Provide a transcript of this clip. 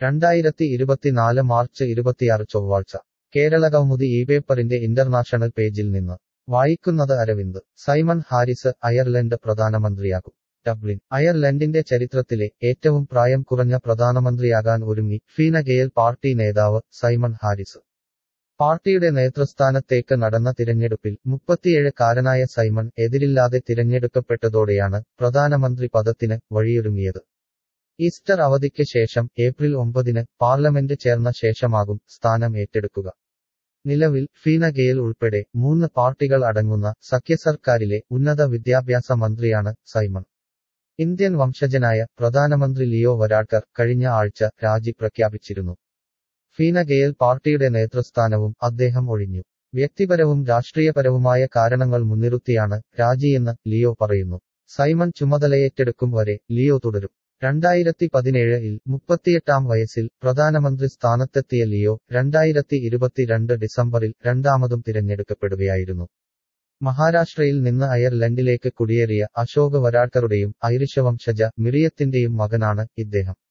രണ്ടായിരത്തി ഇരുപത്തിനാല് മാർച്ച് ഇരുപത്തിയാറ് ചൊവ്വാഴ്ച കേരള കൗമുദി ഈ പേപ്പറിന്റെ ഇന്റർനാഷണൽ പേജിൽ നിന്ന് വായിക്കുന്നത് അരവിന്ദ് സൈമൺ ഹാരിസ് അയർലൻഡ് പ്രധാനമന്ത്രിയാകും ഡബ്ലിൻ അയർലൻഡിന്റെ ചരിത്രത്തിലെ ഏറ്റവും പ്രായം കുറഞ്ഞ പ്രധാനമന്ത്രിയാകാൻ ഒരുങ്ങി ഫീന ഗെയൽ പാർട്ടി നേതാവ് സൈമൺ ഹാരിസ് പാർട്ടിയുടെ നേതൃസ്ഥാനത്തേക്ക് നടന്ന തിരഞ്ഞെടുപ്പിൽ മുപ്പത്തിയേഴ് സൈമൺ എതിരില്ലാതെ തിരഞ്ഞെടുക്കപ്പെട്ടതോടെയാണ് പ്രധാനമന്ത്രി പദത്തിന് വഴിയൊരുങ്ങിയത് ഈസ്റ്റർ അവധിക്ക് ശേഷം ഏപ്രിൽ ഒമ്പതിന് പാർലമെന്റ് ചേർന്ന ശേഷമാകും സ്ഥാനം ഏറ്റെടുക്കുക നിലവിൽ ഫീന ഗെയിൽ ഉൾപ്പെടെ മൂന്ന് പാർട്ടികൾ അടങ്ങുന്ന സഖ്യസർക്കാരിലെ ഉന്നത വിദ്യാഭ്യാസ മന്ത്രിയാണ് സൈമൺ ഇന്ത്യൻ വംശജനായ പ്രധാനമന്ത്രി ലിയോ വരാഡ്കർ കഴിഞ്ഞ ആഴ്ച രാജി പ്രഖ്യാപിച്ചിരുന്നു ഫീന ഗെയിൽ പാർട്ടിയുടെ നേതൃസ്ഥാനവും അദ്ദേഹം ഒഴിഞ്ഞു വ്യക്തിപരവും രാഷ്ട്രീയപരവുമായ കാരണങ്ങൾ മുൻനിർത്തിയാണ് രാജിയെന്ന് ലിയോ പറയുന്നു സൈമൺ ചുമതലയേറ്റെടുക്കും വരെ ലിയോ തുടരും രണ്ടായിരത്തി പതിനേഴിൽ മുപ്പത്തിയെട്ടാം വയസ്സിൽ പ്രധാനമന്ത്രി സ്ഥാനത്തെത്തിയ ലിയോ രണ്ടായിരത്തി ഇരുപത്തിരണ്ട് ഡിസംബറിൽ രണ്ടാമതും തിരഞ്ഞെടുക്കപ്പെടുകയായിരുന്നു മഹാരാഷ്ട്രയിൽ നിന്ന് അയർലൻഡിലേക്ക് കുടിയേറിയ അശോക് വരാഡ്കറുടെയും ഐറിഷ വംശജ മിറിയത്തിന്റെയും മകനാണ് ഇദ്ദേഹം